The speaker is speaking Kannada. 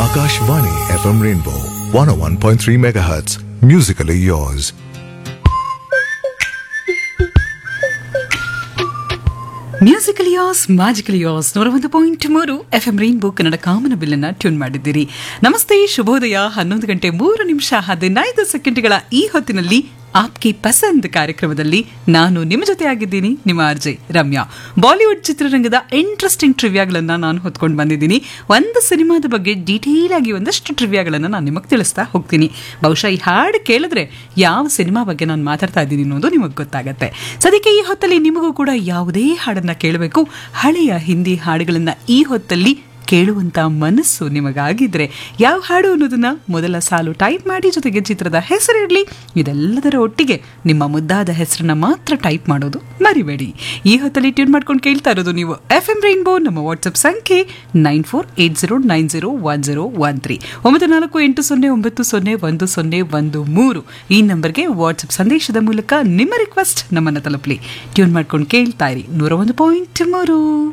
Akashvani FM Rainbow 101.3 MHz. Musically yours. Musical yours magical yours ನೂರ ಒಂದು ಪಾಯಿಂಟ್ ಮೂರು ಎಫ್ ಎಂ ರೈನ್ಬೋ ಕನ್ನಡ ಕಾಮನ ಬಿಲ್ಲನ್ನ ಟ್ಯೂನ್ ಮಾಡಿದ್ದೀರಿ ನಮಸ್ತೆ ಶುಭೋದಯ ಹನ್ನೊಂದು ಗಂಟೆ ಮೂರು ನಿಮಿಷ ಹದಿನೈದು ಸೆಕೆಂಡ್ಗಳ ಈ ಹೊತ್ತಿನಲ್ಲಿ ಆಪ್ಕಿ ಪಸಂದ್ ಕಾರ್ಯಕ್ರಮದಲ್ಲಿ ನಾನು ನಿಮ್ಮ ಜೊತೆ ಆಗಿದ್ದೀನಿ ನಿಮ್ಮ ಆರ್ಜೆ ರಮ್ಯಾ ಬಾಲಿವುಡ್ ಚಿತ್ರರಂಗದ ಇಂಟ್ರೆಸ್ಟಿಂಗ್ ಟ್ರಿವ್ಯಾಗಳನ್ನ ನಾನು ಹೊತ್ಕೊಂಡು ಬಂದಿದ್ದೀನಿ ಒಂದು ಸಿನಿಮಾದ ಬಗ್ಗೆ ಡೀಟೇಲ್ ಆಗಿ ಒಂದಷ್ಟು ಟ್ರಿವ್ಯಾಗಳನ್ನ ನಾನು ನಿಮಗೆ ತಿಳಿಸ್ತಾ ಹೋಗ್ತೀನಿ ಬಹುಶಃ ಈ ಹಾಡು ಕೇಳಿದ್ರೆ ಯಾವ ಸಿನಿಮಾ ಬಗ್ಗೆ ನಾನು ಮಾತಾಡ್ತಾ ಇದ್ದೀನಿ ಅನ್ನೋದು ನಿಮಗೆ ಗೊತ್ತಾಗತ್ತೆ ಸದ್ಯಕ್ಕೆ ಈ ಹೊತ್ತಲ್ಲಿ ನಿಮಗೂ ಕೂಡ ಯಾವುದೇ ಹಾಡನ್ನ ಕೇಳಬೇಕು ಹಳೆಯ ಹಿಂದಿ ಹಾಡುಗಳನ್ನ ಈ ಹೊತ್ತಲ್ಲಿ ಕೇಳುವಂತ ಮನಸ್ಸು ನಿಮಗಾಗಿದ್ರೆ ಯಾವ ಹಾಡು ಅನ್ನೋದನ್ನ ಮೊದಲ ಸಾಲು ಟೈಪ್ ಮಾಡಿ ಜೊತೆಗೆ ಚಿತ್ರದ ಹೆಸರಿರಲಿ ಇದೆಲ್ಲದರ ಒಟ್ಟಿಗೆ ನಿಮ್ಮ ಮುದ್ದಾದ ಹೆಸರನ್ನ ಮಾತ್ರ ಟೈಪ್ ಮಾಡೋದು ಮರಿಬೇಡಿ ಈ ಹೊತ್ತಲ್ಲಿ ಟ್ಯೂನ್ ಮಾಡ್ಕೊಂಡು ಕೇಳ್ತಾ ಇರೋದು ನೀವು ಎಫ್ ಎಂ ರೈನ್ಬೋ ನಮ್ಮ ವಾಟ್ಸ್ಆಪ್ ಸಂಖ್ಯೆ nine four eight zero nine zero one zero one three ಒಂಬತ್ತು ನಾಲ್ಕು ಎಂಟು ಸೊನ್ನೆ ಒಂಬತ್ತು ಸೊನ್ನೆ ಒಂದು ಸೊನ್ನೆ ಒಂದು ಮೂರು ಈ ನಂಬರ್ಗೆ ವಾಟ್ಸ್ಆಪ್ ಸಂದೇಶದ ಮೂಲಕ ನಿಮ್ಮ ರಿಕ್ವೆಸ್ಟ್ ನಮ್ಮನ್ನು ತಲುಪಲಿ ಟ್ಯೂನ್ ಮಾಡ್ಕೊಂಡು ಕೇಳ್ತಾ ಇರಿ ನೂರ ಒಂದು ಪಾಯಿಂಟ್ ಮೂರು